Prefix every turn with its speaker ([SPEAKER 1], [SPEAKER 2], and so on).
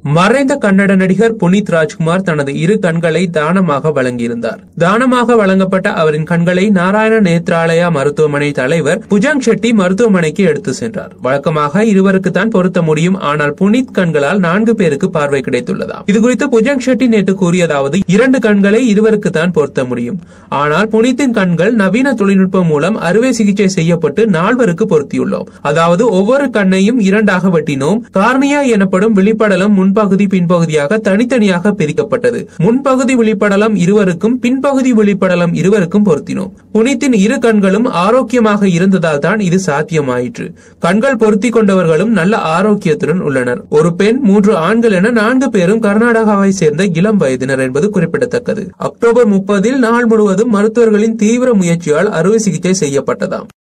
[SPEAKER 1] மறைந்த கன்னட நடிகர் புனித் ராஜ்குமார் தனது இரு கண்களை தானமாக வழங்கியிருந்தார் தானமாக வழங்கப்பட்ட அவரின் கண்களை நாராயண நேத்ராலயா மருத்துவமனை தலைவர் புஜங் ஷெட்டி மருத்துவமனைக்கு எடுத்து சென்றார் வழக்கமாக இருவருக்கு தான் பொருத்த முடியும் ஆனால் புனித் கண்களால் நான்கு பேருக்கு பார்வை கிடைத்துள்ளதாம் இதுகுறித்து புஜங் ஷெட்டி நேற்று கூறியதாவது இரண்டு கண்களை இருவருக்கு தான் பொருத்த முடியும் ஆனால் புனித்தின் கண்கள் நவீன தொழில்நுட்பம் மூலம் அறுவை சிகிச்சை செய்யப்பட்டு நால்வருக்கு பொருத்தியுள்ளோம் அதாவது ஒவ்வொரு கண்ணையும் இரண்டாக வெட்டினோம் கார்னியா எனப்படும் விழிப்படலம் முன்பகுதி பின்பகுதியாக தனித்தனியாக பிரிக்கப்பட்டது முன்பகுதி விழிப்படலம் இருவருக்கும் பின்பகுதி விழிப்படலம் இருவருக்கும் பொருத்தினோம் புனித்தின் இரு கண்களும் ஆரோக்கியமாக இருந்ததால் தான் இது சாத்தியமாயிற்று கண்கள் பொருத்தி கொண்டவர்களும் நல்ல ஆரோக்கியத்துடன் உள்ளனர் ஒரு பெண் மூன்று ஆண்கள் என நான்கு பேரும் கர்நாடகாவை சேர்ந்த இளம் வயதினர் என்பது குறிப்பிடத்தக்கது அக்டோபர் முப்பதில் நாள் முழுவதும் மருத்துவர்களின் தீவிர முயற்சியால் அறுவை சிகிச்சை செய்யப்பட்டதாம்